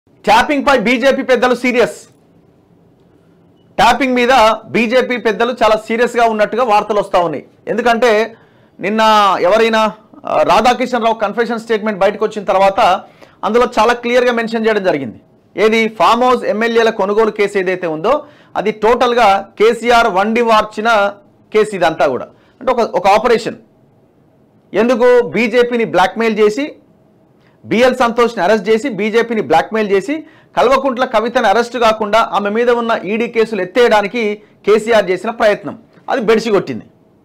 tapping పై BJP పెద్దలు serious tapping మీద బీజేపీ పెద్దలు చాలా సీరియస్గా ఉన్నట్టుగా వార్తలు వస్తూ ఉన్నాయి ఎందుకంటే నిన్న ఎవరైనా ఆ, రాధాకిషన్ రావు కన్ఫెషన్ స్టేట్మెంట్ బయటకు వచ్చిన తర్వాత అందులో చాలా క్లియర్గా మెన్షన్ చేయడం జరిగింది ఏది ఫామ్ హౌస్ ఎమ్మెల్యేల కొనుగోలు కేసు ఏదైతే ఉందో అది టోటల్గా కేసీఆర్ వండి వార్చిన కేసు ఇదంతా కూడా అంటే ఒక ఒక ఆపరేషన్ ఎందుకు బీజేపీని బ్లాక్మెయిల్ చేసి బిఎల్ సంతోష్ని అరెస్ట్ చేసి బీజేపీని బ్లాక్మెయిల్ చేసి కల్వకుంట్ల కవితని అరెస్ట్ కాకుండా ఆమె మీద ఉన్న ఈడీ కేసులు ఎత్తేయడానికి కేసీఆర్ చేసిన ప్రయత్నం అది బెడిసి కొట్టింది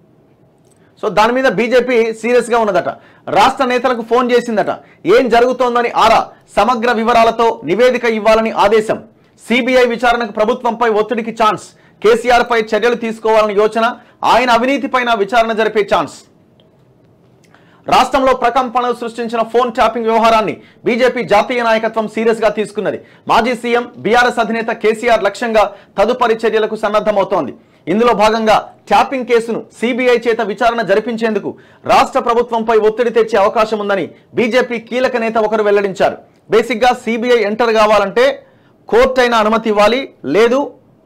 సో దాని మీద బీజేపీ సీరియస్గా ఉన్నదట రాష్ట్ర నేతలకు ఫోన్ చేసిందట ఏం జరుగుతోందని ఆరా సమగ్ర వివరాలతో నివేదిక ఇవ్వాలని ఆదేశం సిబిఐ విచారణకు ప్రభుత్వంపై ఒత్తిడికి ఛాన్స్ కేసీఆర్ పై చర్యలు తీసుకోవాలని యోచన ఆయన అవినీతిపైన విచారణ జరిపే ఛాన్స్ రాష్ట్రంలో ప్రకంపనలు సృష్టించిన ఫోన్ ట్యాపింగ్ వ్యవహారాన్ని బీజేపీ జాతీయ నాయకత్వం సీరియస్ గా తీసుకున్నది మాజీ సీఎం బీఆర్ఎస్ అధినేత కేసీఆర్ లక్ష్యంగా తదుపరి చర్యలకు సన్నద్ధమవుతోంది ఇందులో భాగంగా ట్యాపింగ్ కేసును సిబిఐ చేత విచారణ జరిపించేందుకు రాష్ట్ర ప్రభుత్వంపై ఒత్తిడి తెచ్చే అవకాశం ఉందని బీజేపీ కీలక నేత ఒకరు వెల్లడించారు బేసిక్గా సిబిఐ ఎంటర్ కావాలంటే కోర్టు అయినా అనుమతి ఇవ్వాలి లేదు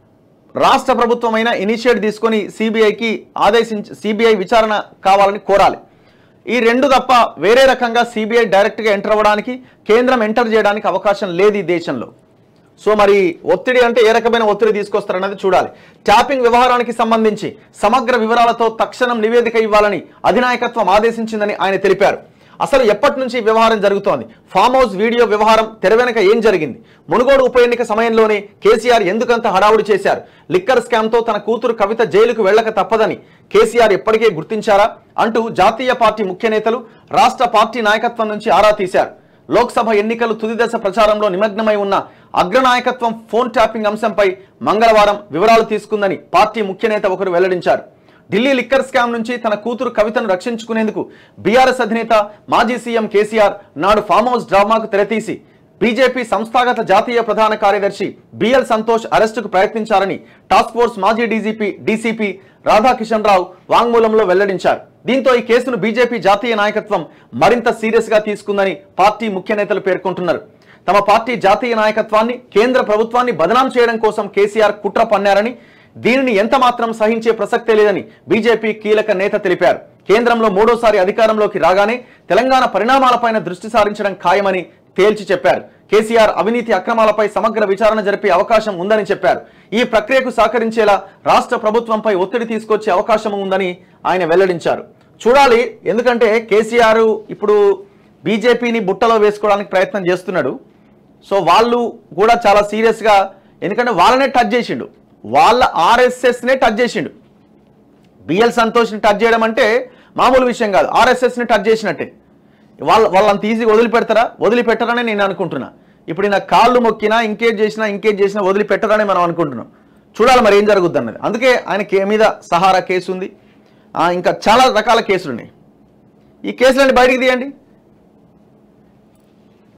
రాష్ట్ర ప్రభుత్వమైనా ఇనిషియేట్ తీసుకొని సిబిఐకి ఆదేశించి సిబిఐ విచారణ కావాలని కోరాలి ఈ రెండు తప్ప వేరే రకంగా సిబిఐ డైరెక్ట్గా ఎంటర్ అవ్వడానికి కేంద్రం ఎంటర్ చేయడానికి అవకాశం లేదు ఈ దేశంలో సో మరి ఒత్తిడి అంటే ఏ రకమైన ఒత్తిడి తీసుకొస్తారన్నది చూడాలి ట్యాపింగ్ వ్యవహారానికి సంబంధించి సమగ్ర వివరాలతో తక్షణం నివేదిక ఇవ్వాలని అధినాయకత్వం ఆదేశించిందని ఆయన తెలిపారు అసలు ఎప్పటి నుంచి ఈ వ్యవహారం జరుగుతోంది ఫామ్ హౌస్ వీడియో వ్యవహారం తెర వెనక ఏం జరిగింది మునుగోడు ఉప ఎన్నిక సమయంలోనే కేసీఆర్ ఎందుకంత హడావుడి చేశారు లిక్కర్ స్కామ్తో తన కూతురు కవిత జైలుకు వెళ్ళక తప్పదని కేసీఆర్ ఎప్పటికే గుర్తించారా అంటూ జాతీయ పార్టీ ముఖ్య నేతలు రాష్ట్ర పార్టీ నాయకత్వం నుంచి ఆరా తీశారు లోక్సభ ఎన్నికలు తుది దశ ప్రచారంలో నిమగ్నమై ఉన్న అగ్రనాయకత్వం ఫోన్ ట్యాపింగ్ అంశంపై మంగళవారం వివరాలు తీసుకుందని పార్టీ ముఖ్య నేత ఒకరు వెల్లడించారు ఢిల్లీ లిక్కర్ స్కామ్ నుంచి తన కూతురు కవితను రక్షించుకునేందుకు బీఆర్ఎస్ అధినేత మాజీ సీఎం కేసీఆర్ నాడు ఫామ్ హౌస్ డ్రామాకు తెరతీసి బీజేపీ సంస్థాగత జాతీయ ప్రధాన కార్యదర్శి బిఎల్ సంతోష్ అరెస్టుకు ప్రయత్నించారని టాస్క్ ఫోర్స్ మాజీ డీజీపీ డీసీపీ రాధాకిషన్ రావు వాంగ్మూలంలో వెల్లడించారు దీంతో ఈ కేసును బీజేపీ జాతీయ నాయకత్వం మరింత సీరియస్ గా తీసుకుందని పార్టీ ముఖ్య నేతలు పేర్కొంటున్నారు తమ పార్టీ జాతీయ నాయకత్వాన్ని కేంద్ర ప్రభుత్వాన్ని బదనాం చేయడం కోసం కేసీఆర్ కుట్ర పన్నారని దీనిని ఎంత మాత్రం సహించే ప్రసక్తే లేదని బీజేపీ కీలక నేత తెలిపారు కేంద్రంలో మూడోసారి అధికారంలోకి రాగానే తెలంగాణ పరిణామాలపైన దృష్టి సారించడం ఖాయమని తేల్చి చెప్పారు కేసీఆర్ అవినీతి అక్రమాలపై సమగ్ర విచారణ జరిపే అవకాశం ఉందని చెప్పారు ఈ ప్రక్రియకు సహకరించేలా రాష్ట్ర ప్రభుత్వంపై ఒత్తిడి తీసుకొచ్చే అవకాశం ఉందని ఆయన వెల్లడించారు చూడాలి ఎందుకంటే కేసీఆర్ ఇప్పుడు బీజేపీని బుట్టలో వేసుకోవడానికి ప్రయత్నం చేస్తున్నాడు సో వాళ్ళు కూడా చాలా సీరియస్గా ఎందుకంటే వాళ్ళనే టచ్ చేసిండు వాళ్ళ ఆర్ఎస్ఎస్నే టచ్ చేసిండు బిఎల్ సంతోష్ని టచ్ చేయడం అంటే మామూలు విషయం కాదు ఆర్ఎస్ఎస్ని టచ్ చేసినట్టే వాళ్ళ వాళ్ళంత ఈజీగా వదిలిపెడతారా వదిలిపెట్టరని నేను అనుకుంటున్నా ఇప్పుడు నా కాళ్ళు మొక్కినా ఇంకేజ్ చేసినా ఇంకేజ్ చేసినా వదిలిపెట్టరని మనం అనుకుంటున్నాం చూడాలి మరి ఏం జరుగుద్ది అన్నది అందుకే ఆయన కే మీద సహారా కేసు ఉంది ఆ, ఇంకా చాలా రకాల కేసులు ఉన్నాయి ఈ కేసులన్నీ బయటికి తీయండి